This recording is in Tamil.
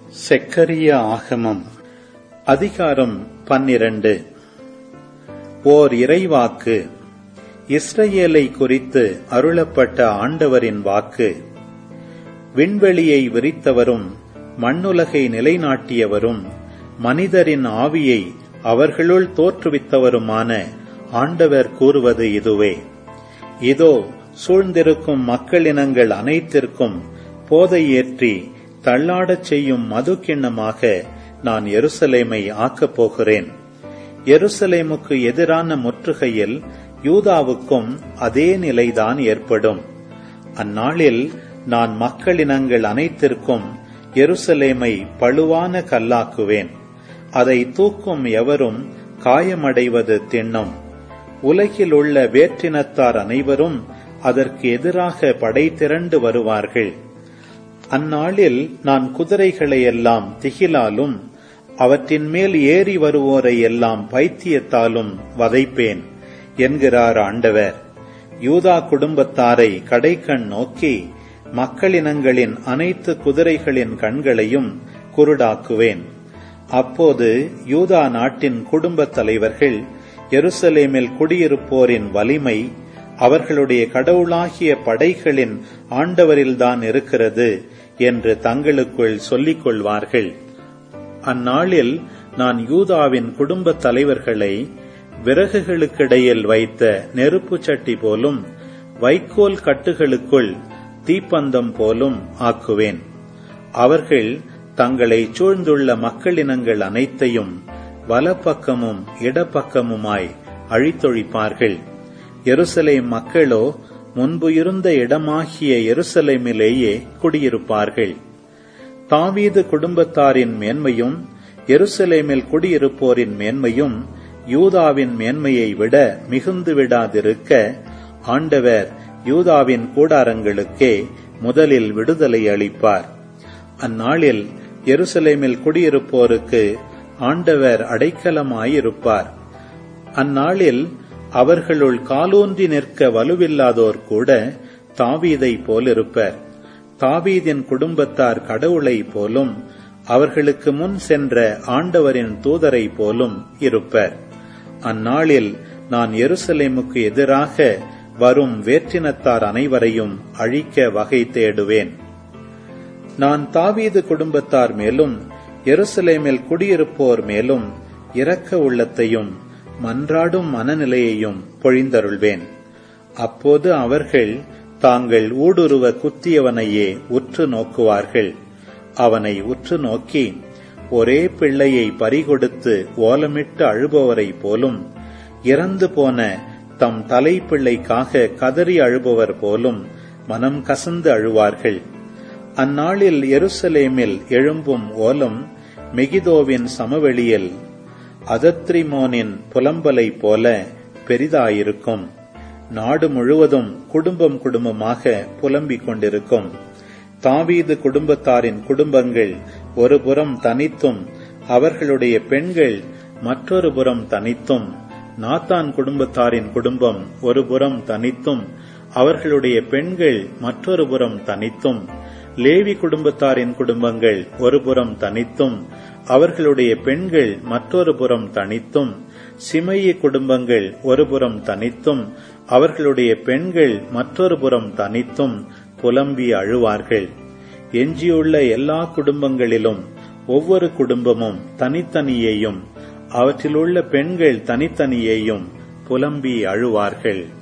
செக்கரிய ஆகமம் அதிகாரம் பன்னிரண்டு ஓர் இறைவாக்கு இஸ்ரவேலை குறித்து அருளப்பட்ட ஆண்டவரின் வாக்கு விண்வெளியை விரித்தவரும் மண்ணுலகை நிலைநாட்டியவரும் மனிதரின் ஆவியை அவர்களுள் தோற்றுவித்தவருமான ஆண்டவர் கூறுவது இதுவே இதோ சூழ்ந்திருக்கும் மக்களினங்கள் அனைத்திற்கும் போதை ஏற்றி தள்ளாடச் செய்யும் மது கிண்ணமாக நான் எருசலேமை ஆக்கப் போகிறேன் எருசலேமுக்கு எதிரான முற்றுகையில் யூதாவுக்கும் அதே நிலைதான் ஏற்படும் அந்நாளில் நான் மக்களினங்கள் அனைத்திற்கும் எருசலேமை பழுவான கல்லாக்குவேன் அதை தூக்கும் எவரும் காயமடைவது திண்ணம் உலகில் உள்ள வேற்றினத்தார் அனைவரும் அதற்கு எதிராக படை திரண்டு வருவார்கள் அந்நாளில் நான் குதிரைகளை எல்லாம் திகிலாலும் அவற்றின் மேல் ஏறி வருவோரை எல்லாம் பைத்தியத்தாலும் வதைப்பேன் என்கிறார் ஆண்டவர் யூதா குடும்பத்தாரை கடைக்கண் நோக்கி மக்களினங்களின் அனைத்து குதிரைகளின் கண்களையும் குருடாக்குவேன் அப்போது யூதா நாட்டின் குடும்பத் தலைவர்கள் எருசலேமில் குடியிருப்போரின் வலிமை அவர்களுடைய கடவுளாகிய படைகளின் ஆண்டவரில்தான் இருக்கிறது என்று தங்களுக்குள் சொல்லிக் கொள்வார்கள் அந்நாளில் நான் யூதாவின் குடும்பத் தலைவர்களை விறகுகளுக்கிடையில் வைத்த நெருப்புச் சட்டி போலும் வைக்கோல் கட்டுகளுக்குள் தீப்பந்தம் போலும் ஆக்குவேன் அவர்கள் தங்களை சூழ்ந்துள்ள மக்களினங்கள் அனைத்தையும் வலப்பக்கமும் இடப்பக்கமுமாய் அழித்தொழிப்பார்கள் எருசலேம் மக்களோ முன்பு இருந்த இடமாகிய எருசலேமிலேயே குடியிருப்பார்கள் தாவீது குடும்பத்தாரின் மேன்மையும் எருசலேமில் குடியிருப்போரின் மேன்மையும் யூதாவின் மேன்மையை விட மிகுந்து விடாதிருக்க ஆண்டவர் யூதாவின் கூடாரங்களுக்கே முதலில் விடுதலை அளிப்பார் அந்நாளில் எருசலேமில் குடியிருப்போருக்கு ஆண்டவர் அடைக்கலமாயிருப்பார் அந்நாளில் அவர்களுள் காலூன்றி நிற்க வலுவில்லாதோர் கூட தாவீதை போலிருப்பர் தாவீதின் குடும்பத்தார் கடவுளை போலும் அவர்களுக்கு முன் சென்ற ஆண்டவரின் தூதரை போலும் இருப்பர் அந்நாளில் நான் எருசலேமுக்கு எதிராக வரும் வேற்றினத்தார் அனைவரையும் அழிக்க வகை தேடுவேன் நான் தாவீது குடும்பத்தார் மேலும் எருசலேமில் குடியிருப்போர் மேலும் இரக்க உள்ளத்தையும் மன்றாடும் மனநிலையையும் பொழிந்தருள்வேன் அப்போது அவர்கள் தாங்கள் ஊடுருவ குத்தியவனையே உற்று நோக்குவார்கள் அவனை உற்று நோக்கி ஒரே பிள்ளையை பறிகொடுத்து ஓலமிட்டு அழுபவரை போலும் இறந்து போன தம் தலைப்பிள்ளைக்காக கதறி அழுபவர் போலும் மனம் கசந்து அழுவார்கள் அந்நாளில் எருசலேமில் எழும்பும் ஓலம் மெகிதோவின் சமவெளியில் அதத்ரிமோனின் புலம்பலை போல பெரிதாயிருக்கும் நாடு முழுவதும் குடும்பம் குடும்பமாக புலம்பிக் கொண்டிருக்கும் தாவீது குடும்பத்தாரின் குடும்பங்கள் ஒரு புறம் தனித்தும் அவர்களுடைய பெண்கள் மற்றொரு புறம் தனித்தும் நாத்தான் குடும்பத்தாரின் குடும்பம் ஒரு புறம் தனித்தும் அவர்களுடைய பெண்கள் மற்றொரு புறம் தனித்தும் லேவி குடும்பத்தாரின் குடும்பங்கள் ஒரு புறம் தனித்தும் அவர்களுடைய பெண்கள் மற்றொரு புறம் தனித்தும் சிமைய குடும்பங்கள் ஒரு புறம் தனித்தும் அவர்களுடைய பெண்கள் மற்றொரு புறம் தனித்தும் புலம்பி அழுவார்கள் எஞ்சியுள்ள எல்லா குடும்பங்களிலும் ஒவ்வொரு குடும்பமும் தனித்தனியேயும் அவற்றிலுள்ள பெண்கள் தனித்தனியேயும் புலம்பி அழுவார்கள்